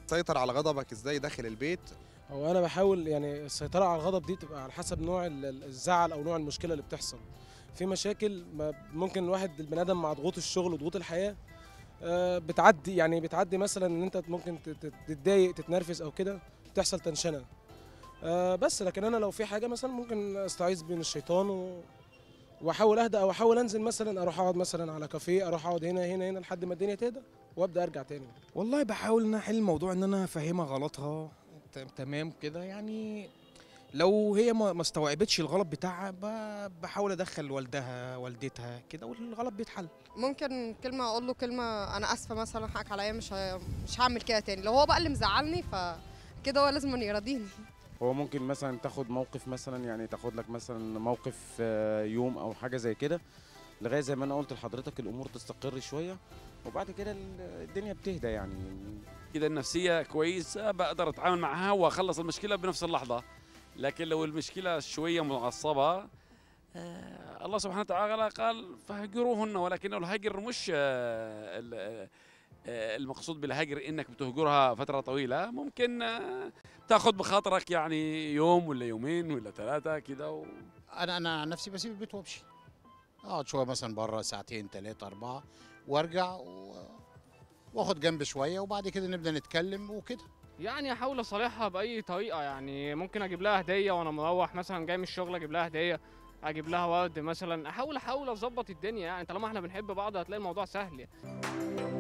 تسيطر على غضبك ازاي داخل البيت هو انا بحاول يعني السيطره على الغضب دي تبقى على حسب نوع ال- ال- الزعل او نوع المشكله اللي بتحصل في مشاكل ما ممكن الواحد البني ادم مع ضغوط الشغل وضغوط الحياه آه، بتعدي يعني بتعدي مثلا ان انت ممكن ت- ت- تتضايق تتنرفز او كده تحصل تنشنه آه، بس لكن انا لو في حاجه مثلا ممكن استعيذ من الشيطان و... واحاول اهدى او احاول انزل مثلا اروح اقعد مثلا على كافيه اروح اقعد هنا هنا هنا لحد ما الدنيا تهدى وابدا ارجع تاني والله بحاول ان أنا احل الموضوع ان انا افهمها غلطها ت- تمام كده يعني لو هي ما ما استوعبتش الغلط بتاعها ب- بحاول ادخل والدها والدتها كده والغلط بيتحل ممكن كلمة أقول له كلمة أنا آسفة مثلا حقك عليا مش ه... مش هعمل كده تاني لو هو بقى اللي مزعلني فكده هو لازم يراضيني هو ممكن مثلا تاخد موقف مثلا يعني تاخد لك مثلا موقف آه، يوم او حاجه زي كده لغايه زي ما انا قلت لحضرتك الامور تستقر شويه وبعد كده ال- الدنيا بتهدى يعني اذا النفسيه كويسه بقدر اتعامل معها واخلص المشكله بنفس اللحظه لكن لو المشكله شويه معصبه آه الله سبحانه وتعالى قال فهجروهن ولكن الهجر مش آه ال- آه، المقصود بالهجر انك بتهجرها فتره طويله ممكن آه تاخذ بخاطرك يعني يوم ولا يومين ولا ثلاثه كده و... انا انا عن نفسي بسيب البيت وامشي اقعد شويه مثلا بره ساعتين ثلاثه اربعه وارجع و... واخد جنب شويه وبعد كده نبدا نتكلم وكده يعني احاول اصالحها باي طريقه يعني ممكن اجيب لها هديه وانا مروح مثلا جاي من الشغل اجيب لها هديه اجيب لها ورد مثلا احاول احاول اظبط الدنيا يعني طالما احنا بنحب بعض هتلاقي الموضوع سهل يعني.